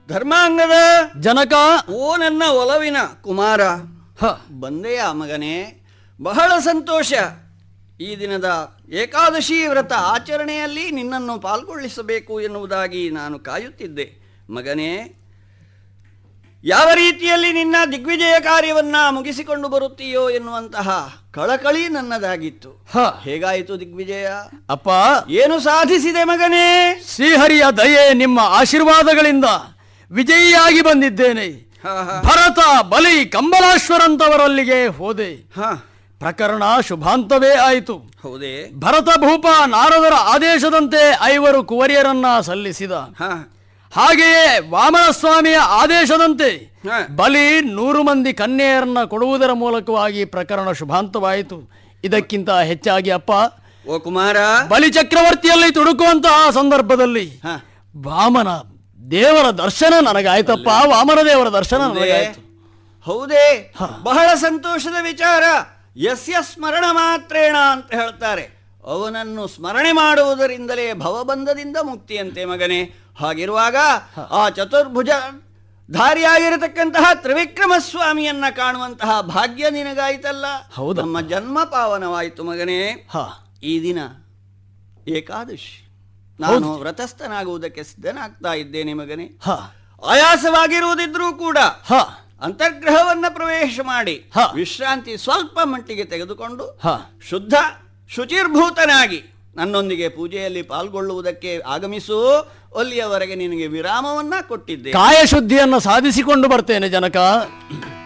ಧರ್ಮಾಂಗದ ಜನಕ ಓ ನನ್ನ ಒಲವಿನ ಕುಮಾರ ಹ ಬಂದೆಯ ಮಗನೇ ಬಹಳ ಸಂತೋಷ ಈ ದಿನದ ಏಕಾದಶಿ ವ್ರತ ಆಚರಣೆಯಲ್ಲಿ ನಿನ್ನನ್ನು ಪಾಲ್ಗೊಳ್ಳಿಸಬೇಕು ಎನ್ನುವುದಾಗಿ ನಾನು ಕಾಯುತ್ತಿದ್ದೆ ಮಗನೇ ಯಾವ ರೀತಿಯಲ್ಲಿ ನಿನ್ನ ದಿಗ್ವಿಜಯ ಕಾರ್ಯವನ್ನ ಮುಗಿಸಿಕೊಂಡು ಬರುತ್ತೀಯೋ ಎನ್ನುವಂತಹ ಕಳಕಳಿ ನನ್ನದಾಗಿತ್ತು ಹ ಹೇಗಾಯಿತು ದಿಗ್ವಿಜಯ ಅಪ್ಪ ಏನು ಸಾಧಿಸಿದೆ ಮಗನೇ ಶ್ರೀಹರಿಯ ದಯೆ ನಿಮ್ಮ ಆಶೀರ್ವಾದಗಳಿಂದ ವಿಜಯಿಯಾಗಿ ಬಂದಿದ್ದೇನೆ ಹ ಹ ಭರತ ಬಲಿ ಕಂಬಲಾಶ್ವರಂತವರಲ್ಲಿಗೆ ಹೋದೆ ಹ ಪ್ರಕರಣ ಶುಭಾಂತವೇ ಆಯಿತು ಹೌದೇ ಭರತ ಭೂಪ ನಾರದರ ಆದೇಶದಂತೆ ಐವರು ಕುವರಿಯರನ್ನ ಸಲ್ಲಿಸಿದ ಹ ಹಾಗೆಯೇ ವಾಮನ ಸ್ವಾಮಿಯ ಆದೇಶದಂತೆ ಹ ಬಲಿ ನೂರು ಮಂದಿ ಕನ್ಯೆಯರನ್ನ ಕೊಡುವುದರ ಮೂಲಕವಾಗಿ ಪ್ರಕರಣ ಶುಭಾಂತವಾಯಿತು ಇದಕ್ಕಿಂತ ಹೆಚ್ಚಾಗಿ ಅಪ್ಪ ಓ ಕುಮಾರ ಬಲಿ ಚಕ್ರವರ್ತಿಯಲ್ಲಿ ತುಡುಕುವಂತಹ ಸಂದರ್ಭದಲ್ಲಿ ಹ ವಾಮನ ದೇವರ ದರ್ಶನ ನನಗಾಯ್ತಪ್ಪ ವಾಮನ ದೇವರ ದರ್ಶನ ಹೌದೇ? ನನಗಾಯ್ತು ಹೌದೇ ಬಹಳ ಸಂತೋಷದ ವಿಚಾರ ಯಸ್ಯ ಸ್ಮರಣ ಮಾತ್ರೇಣ ಅಂತ ಹೇಳ್ತಾರೆ ಅವನನ್ನು ಸ್ಮರಣೆ ಮಾಡುವುದರಿಂದಲೇ ಭವಬಂಧದಿಂದ ಮುಕ್ತಿಯಂತೆ ಮಗನೇ ಹಾಗಿರುವಾಗ ಆ ಚತುರ್ಭುಜ ಧಾರಿಯಾಗಿರತಕ್ಕಂತಹ ತ್ರಿವಿಕ್ರಮ ಸ್ವಾಮಿಯನ್ನ ಕಾಣುವಂತಹ ಭಾಗ್ಯ ನಿನಗಾಯ್ತಲ್ಲ ಹೌದಪ್ಪ. ನಮ್ಮ ಜನ್ಮ ಪಾವನವಾಯಿತು ಮಗನೇ ಹ ಈ ದಿನ ಏಕಾದಶಿ ನಾನು ವ್ರತಸ್ಥನಾಗುವುದಕ್ಕೆ ಸಿದ್ಧನಾಗ್ತಾ ಇದ್ದೇನೆ ಮಗನೇ ಹ ಆಯಾಸವಾಗಿರುವುದಿದ್ರೂ ಕೂಡ ಹ ಅಂತರ್ಗ್ರಹವನ್ನ ಪ್ರವೇಶ ಮಾಡಿ ಹ. ವಿಶ್ರಾಂತಿ ಸ್ವಲ್ಪ ಮಟ್ಟಿಗೆ ತೆಗೆದುಕೊಂಡು ಹ ಶುದ್ಧ ಶುಚಿರ್ಭೂತನಾಗಿ ನನ್ನೊಂದಿಗೆ ಪೂಜೆಯಲ್ಲಿ ಪಾಲ್ಗೊಳ್ಳುವುದಕ್ಕೆ ಆಗಮಿಸು ಅಲ್ಲಿಯವರೆಗೆ ನಿನಗೆ ವಿರಾಮವನ್ನ ಕೊಟ್ಟಿದ್ದೆ ಕಾಯ ಶುದ್ಧಿಯನ್ನು ಸಾಧಿಸಿಕೊಂಡು ಬರ್ತೇನೆ ಜನಕ